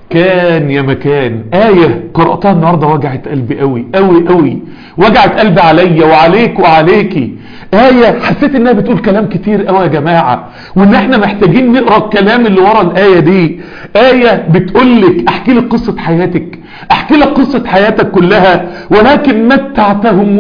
كان يا مكان آية قرأتها النهاردة وجعت قلبي قوي قوي قوي وجعت قلبي عليا وعليك وعليكي آية حسيت انها بتقول كلام كتير قوي يا جماعة وان احنا محتاجين نقرأ الكلام اللي ورا الآية دي آية بتقولك احكي لك قصة حياتك احكي لك قصة حياتك كلها ولكن متعتهم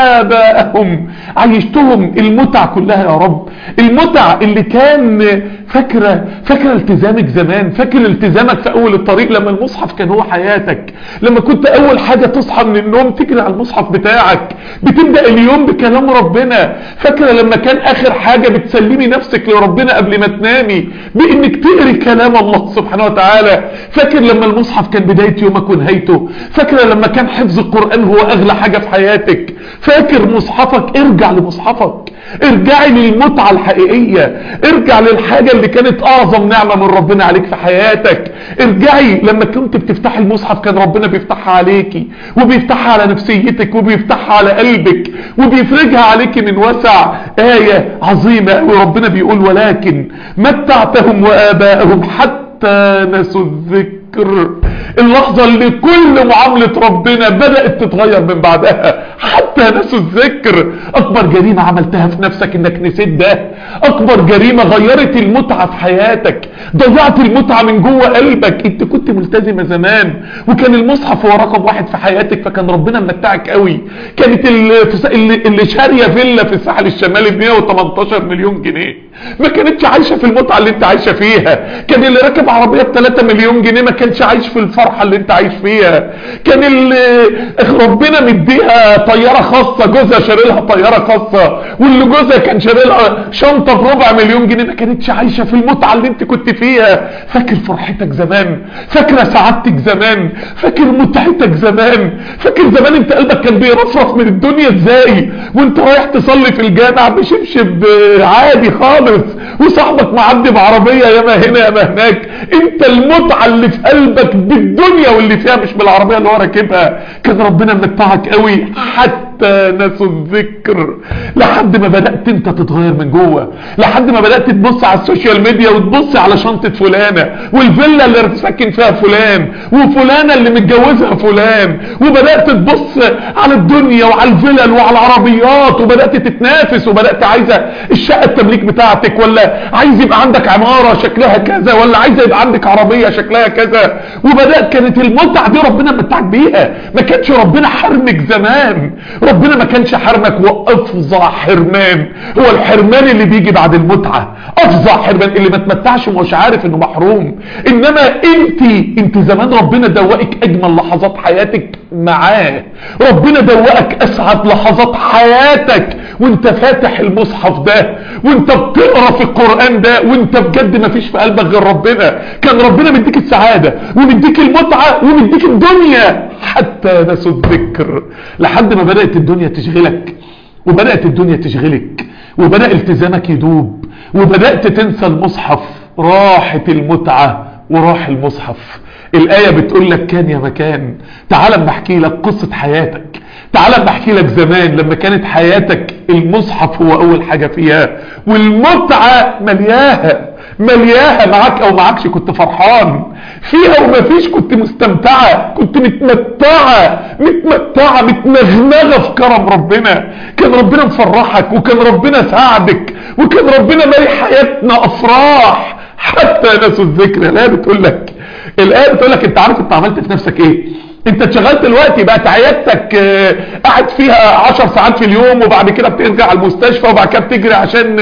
وآباءهم عيشتهم المتع كلها يا رب المتع اللي كان فاكرة فاكرة التزامك زمان فاكر التزامك في اول الطريق لما المصحف كان هو حياتك لما كنت اول حاجة تصحى من النوم تجري على المصحف بتاعك بتبدأ اليوم بكلام ربنا فاكرة لما كان اخر حاجة بتسلمي نفسك لربنا قبل ما تنامي بانك تقري كلام الله سبحانه وتعالى فاكر لما المصحف كان بداية يومك ونهايته فاكرة لما كان حفظ القرآن هو اغلى حاجة في حياتك فاكر مصحفك ارجع لمصحفك ارجعي للمتعة الحقيقية ارجع للحاجة اللي كانت اعظم نعمة من ربنا عليك في حياتك ارجعي لما كنت بتفتحي المصحف كان ربنا بيفتحها عليكي وبيفتحها على نفسيتك وبيفتحها على قلبك وبيفرجها عليكي من وسع آية عظيمة وربنا بيقول ولكن متعتهم وآباءهم حتى نسوا الذكر اللحظة اللي كل معاملة ربنا بدأت تتغير من بعدها حتى نسوا الذكر اكبر جريمة عملتها في نفسك انك نسيت ده اكبر جريمة غيرت المتعة في حياتك ضيعت المتعة من جوه قلبك انت كنت ملتزمة زمان وكان المصحف هو رقم واحد في حياتك فكان ربنا ممتعك قوي كانت اللي, اللي شارية فيلا في الساحل الشمالي ب 118 مليون جنيه ما كانتش عايشة في المتعة اللي انت عايشة فيها كان اللي راكب عربية ب 3 مليون جنيه ما كانش عايش في الفرحة اللي انت عايش فيها كان اللي ربنا مديها طيارة خاصة جوزها شاري لها طيارة خاصة واللي جوزها كان شاري لها شنطة بربع مليون جنيه ما كانتش عايشة في المتعة اللي انت كنت فيها فاكر فرحتك زمان فاكرة سعادتك زمان فاكر متعتك زمان فاكر زمان انت قلبك كان بيرفرف من الدنيا ازاي وانت رايح تصلي في الجامع بشبشب عادي خالص وصاحبك معدي بعربية ياما هنا ياما هناك انت المتعة اللي في قلبك بالدنيا واللي فيها مش بالعربية اللي هو راكبها كان ربنا ممتعك قوي حتى نسوا الذكر لحد ما بدأت انت تتغير من جوه لحد ما بدأت تبص على السوشيال ميديا وتبص على شنطة فلانة والفيلا اللي ساكن فيها فلان وفلانة اللي متجوزها فلان وبدأت تبص على الدنيا وعلى الفلل وعلى العربيات وبدأت تتنافس وبدأت عايزة الشقة التمليك بتاعتك ولا عايز يبقى عندك عمارة شكلها كذا ولا عايزة يبقى عندك عربية شكلها كذا وبدأت كانت المتعة دي ربنا متعك بيها ما كانش ربنا حرمك زمان ربنا ما كانش حرمك وافظع حرمان هو الحرمان اللي بيجي بعد المتعة افظع حرمان اللي ما تمتعش ومش عارف انه محروم انما انت انت زمان ربنا دوقك اجمل لحظات حياتك معاه ربنا دوقك اسعد لحظات حياتك وانت فاتح المصحف ده وانت بتقرا في القرآن ده وانت بجد ما فيش في قلبك غير ربنا كان ربنا مديك السعادة ومديك المتعة ومديك الدنيا حتى نسوا الذكر لحد ما بدأت الدنيا تشغلك وبدأت الدنيا تشغلك وبدأ التزامك يدوب وبدأت تنسى المصحف راحت المتعة وراح المصحف الآية بتقول لك كان يا مكان تعال اما احكي لك قصة حياتك تعال اما احكي لك زمان لما كانت حياتك المصحف هو اول حاجة فيها والمتعة ملياها ملياها معاك او معاكش كنت فرحان فيها وما فيش كنت مستمتعة كنت متمتعة متمتعة متنغنغة في كرم ربنا كان ربنا مفرحك وكان ربنا ساعدك وكان ربنا مالي حياتنا افراح حتى نسوا الذكر الآية بتقول لك الآية بتقول لك انت عارف انت عملت في نفسك ايه انت اتشغلت دلوقتي بقت عيادتك اه قاعد فيها 10 ساعات في اليوم وبعد كده بترجع على المستشفى وبعد كده بتجري عشان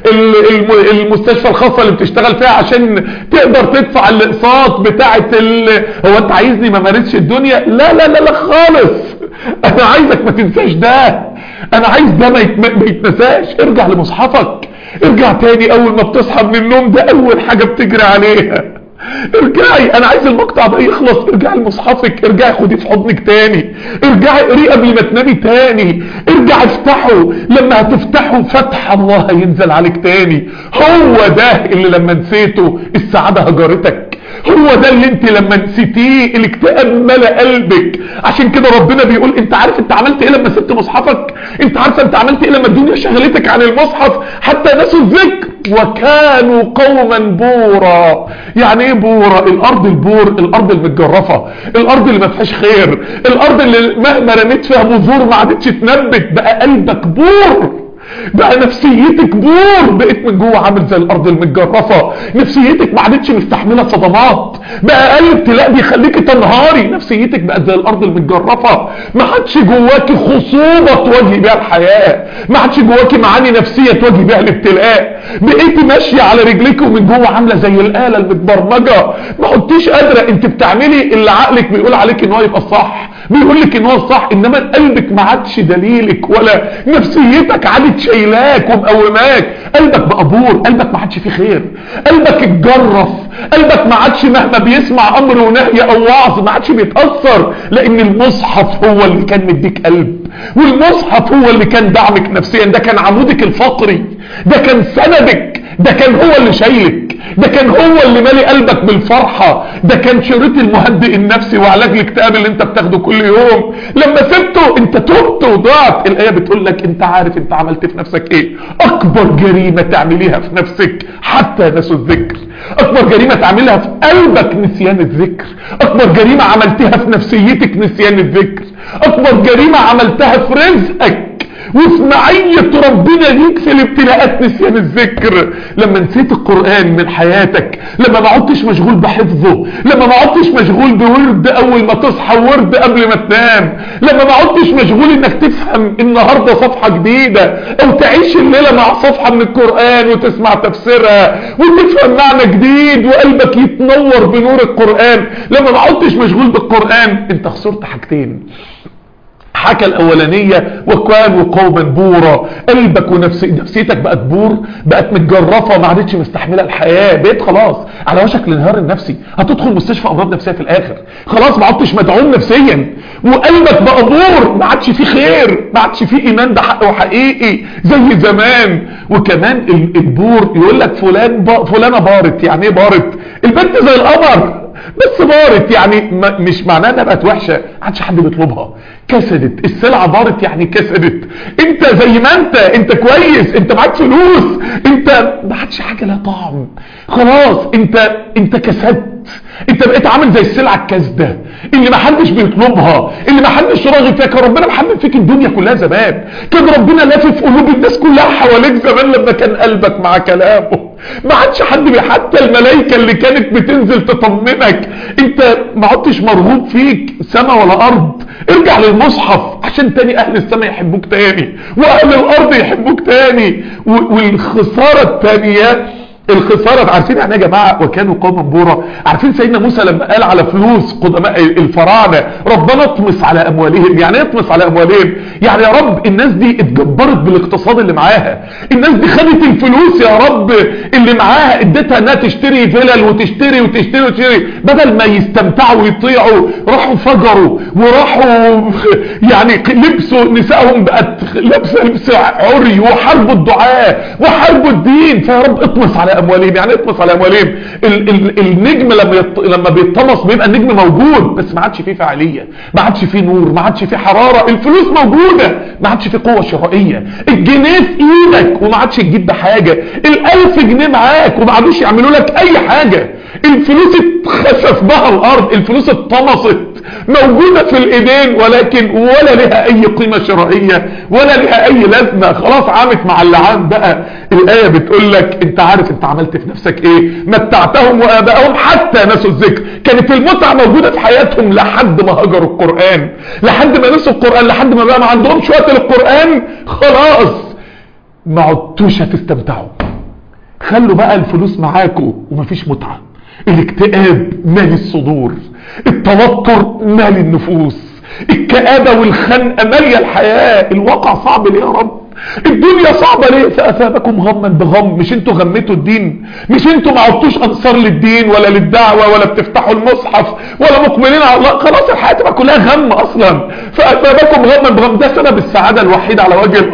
المستشفى الخاصة اللي بتشتغل فيها عشان تقدر تدفع الاقساط بتاعة هو انت عايزني ما مارسش الدنيا لا لا لا لا خالص انا عايزك ما تنساش ده انا عايز ده ما يتنساش ارجع لمصحفك ارجع تاني اول ما بتصحى من النوم ده اول حاجة بتجري عليها ارجعي انا عايز المقطع ده يخلص ارجعي لمصحفك ارجعي خديه في حضنك تاني ارجعي اقريه قبل ما تنامي تاني ارجع افتحه لما هتفتحه فتح الله هينزل عليك تاني هو ده اللي لما نسيته السعادة هجرتك هو ده اللي انت لما نسيتيه الاكتئاب ملا قلبك عشان كده ربنا بيقول انت عارف انت عملت ايه لما سبت مصحفك انت عارفه انت عملت ايه لما الدنيا شغلتك عن المصحف حتى نسوا الذكر وكانوا قوما بورا يعني ايه بورا الارض البور الارض المتجرفه الارض اللي ما فيهاش خير الارض اللي مهما رميت فيها بذور ما عادتش تنبت بقى قلبك بور بقى نفسيتك بور بقيت من جوه عامل زي الارض المتجرفه نفسيتك ما عادتش مستحمله صدمات بقى قلب تلاقي بيخليكي تنهاري نفسيتك بقت زي الارض المتجرفه ما عادش جواكي خصوبه تواجهي بيها الحياه ما عادش جواكي معاني نفسيه تواجهي بيها الابتلاء بقيتي ماشيه على رجليك ومن جوه عامله زي الاله المتبرمجه ما كنتيش قادره انت بتعملي اللي عقلك بيقول عليك ان هو يبقى صح بيقول لك ان هو الصح انما قلبك ما عادش دليلك ولا نفسيتك عادت شايلاك ومقوماك قلبك بقى بور قلبك ما عادش فيه خير قلبك اتجرف قلبك ما عادش مهما بيسمع امر ونهي او وعظ ما عادش بيتاثر لان المصحف هو اللي كان مديك قلب والمصحف هو اللي كان دعمك نفسيا ده كان عمودك الفقري ده كان سندك ده كان هو اللي شايلك ده كان هو اللي مالي قلبك بالفرحة ده كان شريط المهدئ النفسي وعلاج الاكتئاب اللي انت بتاخده كل يوم لما سبته انت تهت وضعت الآية بتقول لك انت عارف انت عملت في نفسك ايه اكبر جريمة تعمليها في نفسك حتى نسوا الذكر اكبر جريمة تعملها في قلبك نسيان الذكر اكبر جريمة عملتها في نفسيتك نسيان الذكر اكبر جريمة عملتها في رزقك وفي معية ربنا ليك في الابتلاءات نسيان الذكر لما نسيت القرآن من حياتك لما ما عدتش مشغول بحفظه لما ما عدتش مشغول بورد اول ما تصحى ورد قبل ما تنام لما ما عدتش مشغول انك تفهم النهاردة صفحة جديدة او تعيش الليلة مع صفحة من القرآن وتسمع تفسيرها وتفهم معنى جديد وقلبك يتنور بنور القرآن لما ما عدتش مشغول بالقرآن انت خسرت حاجتين حكى الاولانية وكانوا قوما بورا قلبك ونفسي نفسيتك بقت بور بقت متجرفة ما عادتش مستحملة الحياة بقيت خلاص على وشك الانهيار النفسي هتدخل مستشفى امراض نفسية في الاخر خلاص ما عدتش مدعوم نفسيا وقلبك بقى بور ما عادش فيه خير ما عادش فيه ايمان ده حق وحقيقي زي زمان وكمان البور يقول لك فلان با فلانة بارت يعني ايه بارت البنت زي القمر بس بارت يعني مش معناها انها بقت وحشه ما عادش حد بيطلبها كسدت السلعه بارت يعني كسدت انت زي ما انت انت كويس انت معاك فلوس انت ما عادش حاجه لها طعم خلاص انت انت كسدت انت بقيت عامل زي السلعه الكاسده اللي ما حدش بيطلبها اللي ما حدش راغب فيها كان ربنا محمد فيك الدنيا كلها زمان كان ربنا لافف قلوب الناس كلها حواليك زمان لما كان قلبك مع كلامه ما عادش حد بي حتى الملائكه اللي كانت بتنزل تطمنك انت ما عدتش مرغوب فيك سما ولا ارض ارجع للمصحف عشان تاني اهل السماء يحبوك تاني واهل الارض يحبوك تاني والخساره التانيه الخسارة عارفين يعني يا جماعة وكانوا قوما بورا عارفين سيدنا موسى لما قال على فلوس قدماء الفراعنة ربنا اطمس على اموالهم يعني ايه اطمس على اموالهم يعني يا رب الناس دي اتجبرت بالاقتصاد اللي معاها الناس دي خدت الفلوس يا رب اللي معاها اديتها انها تشتري فلل وتشتري وتشتري وتشتري بدل ما يستمتعوا ويطيعوا راحوا فجروا وراحوا يعني لبسوا نسائهم بقت لابسه لبس عري وحاربوا الدعاء وحاربوا الدين فيا رب اطمس على اموالهم يعني اطمس على اموالهم ال ال النجم لما يط... لما بيتطمس بيبقى النجم موجود بس ما عادش فيه فعاليه ما عادش فيه نور ما عادش فيه حراره الفلوس موجوده ما عادش فيه قوه شرائيه الجنيه في ايدك وما عادش تجيب بحاجه الالف جنيه معاك وما عادوش يعملوا لك اي حاجه الفلوس اتخسف بها الارض الفلوس اتطمست موجودة في الايدين ولكن ولا لها اي قيمة شرائية ولا لها اي لازمة خلاص عامت مع اللعان بقى الاية بتقول لك انت عارف انت عملت في نفسك ايه متعتهم وابائهم حتى نسوا الذكر كانت المتعة موجودة في حياتهم لحد ما هجروا القرآن لحد ما نسوا القرآن لحد ما بقى ما عندهمش وقت للقرآن خلاص ما عدتوش هتستمتعوا خلوا بقى الفلوس معاكوا ومفيش متعة الاكتئاب مال الصدور التوتر مال النفوس الكآبة والخنقة مالية الحياة الواقع صعب ليه يا رب الدنيا صعبة ليه فأثابكم غما بغم مش انتوا غميتوا الدين مش انتوا ما عدتوش انصار للدين ولا للدعوة ولا بتفتحوا المصحف ولا مقبلين على الله خلاص الحياة تبقى كلها غم اصلا فأثابكم غما بغم ده سبب السعادة الوحيد على وجه الارض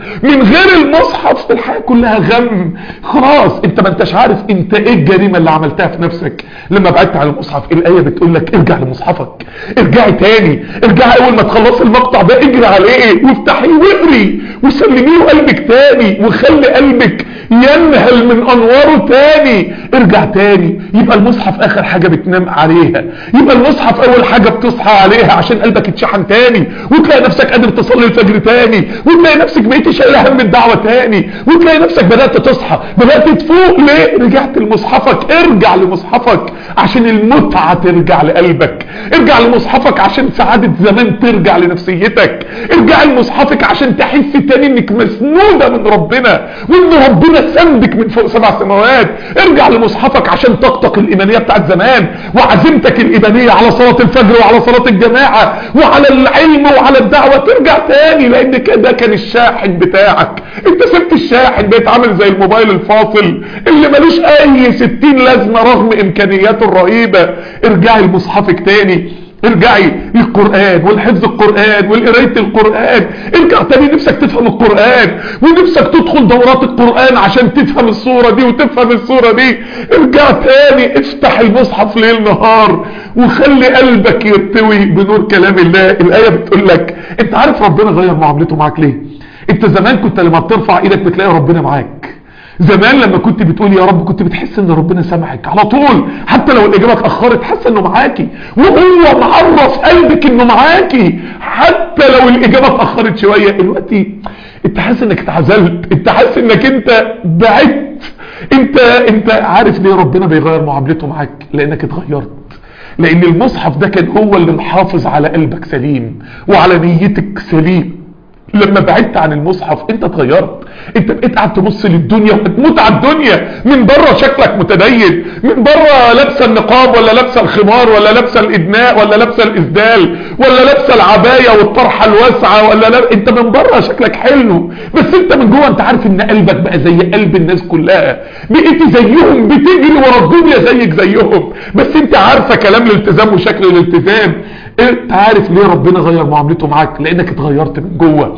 من غير المصحف الحياة كلها غم خلاص انت ما انتش عارف انت ايه الجريمة اللي عملتها في نفسك لما بعدت عن المصحف الآية بتقول لك ارجع لمصحفك ارجعي تاني ارجعي اول ما تخلصي المقطع ده اجري عليه وافتحيه واجري وسلميه قلبك تاني وخلي قلبك ينهل من انواره تاني ارجع تاني يبقى المصحف اخر حاجة بتنام عليها يبقى المصحف اول حاجة بتصحى عليها عشان قلبك يتشحن تاني وتلاقي نفسك قادر تصلي الفجر تاني وتلاقي نفسك بقيت شايل هم الدعوة تاني وتلاقي نفسك بدأت تصحى بدأت تفوق ليه رجعت لمصحفك ارجع لمصحفك عشان المتعة ترجع لقلبك ارجع لمصحفك عشان سعادة زمان ترجع لنفسيتك ارجع لمصحفك عشان تحس تاني انك مسنودة من ربنا وان ربنا سندك من فوق سبع سماوات ارجع لمصحفك عشان طاقتك الايمانية بتاعت زمان وعزيمتك الايمانية على صلاة الفجر وعلى صلاة الجماعة وعلى العلم وعلى الدعوة ترجع تاني لان ده كان الشاحن بتاعك انت سبت الشاحن بقيت عامل زي الموبايل الفاصل اللي ملوش اي ستين لازمة رغم امكانياته الرهيبة ارجعي لمصحفك تاني ارجعي للقرآن والحفظ القرآن والقراية القرآن ارجع تاني نفسك تفهم القرآن ونفسك تدخل دورات القرآن عشان تفهم الصورة دي وتفهم الصورة دي ارجع تاني افتح المصحف ليل نهار وخلي قلبك يرتوي بنور كلام الله الآية بتقول لك انت عارف ربنا غير معاملته معاك ليه انت زمان كنت لما بترفع ايدك بتلاقي ربنا معاك زمان لما كنت بتقول يا رب كنت بتحس ان ربنا سامعك على طول حتى لو الاجابه اتاخرت حاسه انه معاكي وهو معرف قلبك انه معاكي حتى لو الاجابه اتاخرت شويه دلوقتي انت حاسس انك اتعزلت انت حاسس انك انت بعدت انت انت عارف ليه ربنا بيغير معاملته معاك لانك اتغيرت لان المصحف ده كان هو اللي محافظ على قلبك سليم وعلى نيتك سليم لما بعدت عن المصحف انت اتغيرت انت بقيت قاعد تبص للدنيا وهتموت على الدنيا من بره شكلك متدين من بره لابسه النقاب ولا لابسه الخمار ولا لابسه الادناء ولا لابسه الاسدال ولا لابسه العبايه والطرحه الواسعه ولا لاب... انت من بره شكلك حلو بس انت من جوه انت عارف ان قلبك بقى زي قلب الناس كلها بقيت زيهم بتجري ورا الدنيا زيك زيهم بس انت عارفه كلام الالتزام وشكل الالتزام انت عارف ليه ربنا غير معاملته معاك لانك اتغيرت من جوه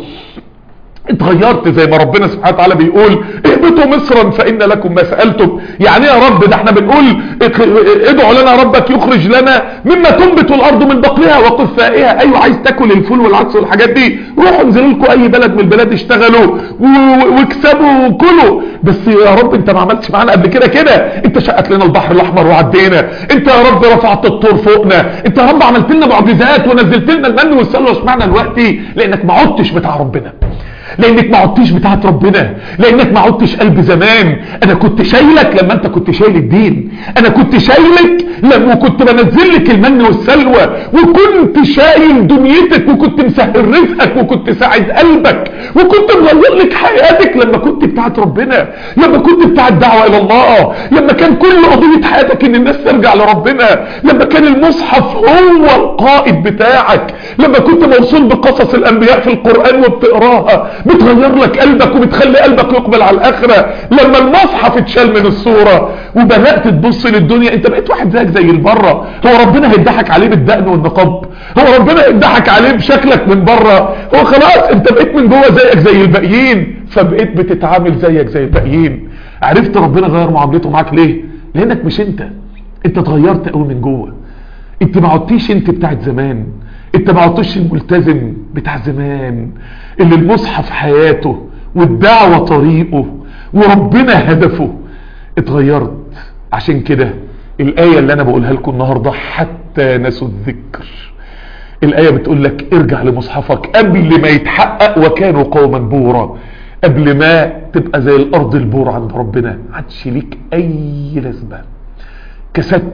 اتغيرت زي ما ربنا سبحانه وتعالى بيقول اهبطوا مصرا فان لكم ما سالتم يعني يا رب ده احنا بنقول ادعوا لنا ربك يخرج لنا مما تنبت الارض من بقلها وقثائها ايوه عايز تاكل الفول والعدس والحاجات دي روحوا انزلوا لكم اي بلد من البلاد اشتغلوا واكسبوا وكلوا بس يا رب انت ما عملتش معانا قبل كده كده انت شقت لنا البحر الاحمر وعدينا انت يا رب رفعت الطور فوقنا انت يا رب عملت لنا معجزات ونزلت لنا المن والسلوى اشمعنى دلوقتي لانك ما عدتش بتاع ربنا لانك ما عدتش بتاعت ربنا لانك ما عدتش قلب زمان انا كنت شايلك لما انت كنت شايل الدين انا كنت شايلك لما كنت بنزل لك المن والسلوى وكنت شايل دنيتك وكنت مسهل رزقك وكنت ساعد قلبك وكنت مغير لك حياتك لما كنت بتاعت ربنا لما كنت بتاع الدعوة الى الله لما كان كل قضية حياتك ان الناس ترجع لربنا لما كان المصحف هو القائد بتاعك لما كنت موصول بقصص الانبياء في القرآن وبتقراها بتغير لك قلبك وبتخلي قلبك يقبل على الاخرة لما المصحف اتشال من الصورة وبدأت تبص للدنيا انت بقيت واحد زيك زي البره هو ربنا هيضحك عليه بالدقن والنقاب هو ربنا هيضحك عليه بشكلك من بره هو خلاص انت بقيت من جوه زيك زي الباقيين فبقيت بتتعامل زيك زي الباقيين عرفت ربنا غير معاملته معاك ليه لانك مش انت انت اتغيرت قوي من جوه انت ما عدتيش انت بتاعت زمان انت ما عدتش الملتزم بتاع زمان اللي المصحف حياته والدعوة طريقه وربنا هدفه اتغيرت عشان كده الآية اللي انا بقولها لكم النهاردة حتى نسوا الذكر الآية بتقول لك ارجع لمصحفك قبل ما يتحقق وكانوا قوما بورا قبل ما تبقى زي الارض البور عند ربنا عادش ليك اي لازمة كسدت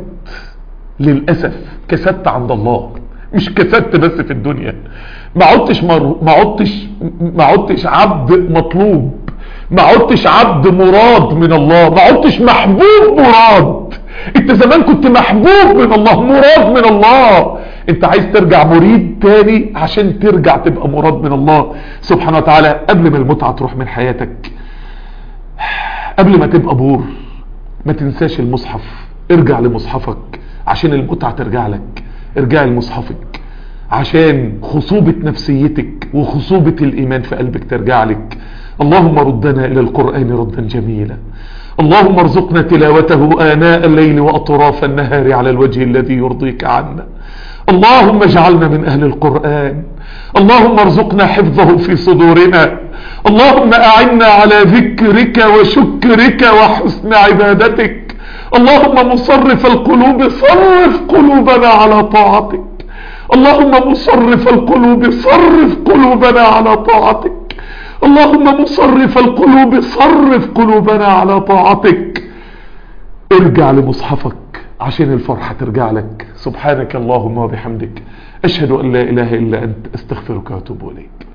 للأسف كسدت عند الله مش كسدت بس في الدنيا ما عدتش مر... ما عدتش ما عدتش عبد مطلوب ما عدتش عبد مراد من الله ما عدتش محبوب مراد انت زمان كنت محبوب من الله مراد من الله انت عايز ترجع مريد تاني عشان ترجع تبقى مراد من الله سبحانه وتعالى قبل ما المتعة تروح من حياتك قبل ما تبقى بور ما تنساش المصحف ارجع لمصحفك عشان المتعة ترجع لك ارجع لمصحفك عشان خصوبة نفسيتك وخصوبة الإيمان في قلبك ترجع لك اللهم ردنا إلى القرآن ردا جميلا اللهم ارزقنا تلاوته آناء الليل وأطراف النهار على الوجه الذي يرضيك عنا اللهم اجعلنا من أهل القرآن اللهم ارزقنا حفظه في صدورنا اللهم أعنا على ذكرك وشكرك وحسن عبادتك اللهم مصرف القلوب صرف قلوبنا على طاعتك اللهم مصرف القلوب صرف قلوبنا على طاعتك اللهم مصرف القلوب صرف قلوبنا على طاعتك ارجع لمصحفك عشان الفرحة ترجع لك سبحانك اللهم وبحمدك أشهد أن لا إله إلا أنت أستغفرك وأتوب إليك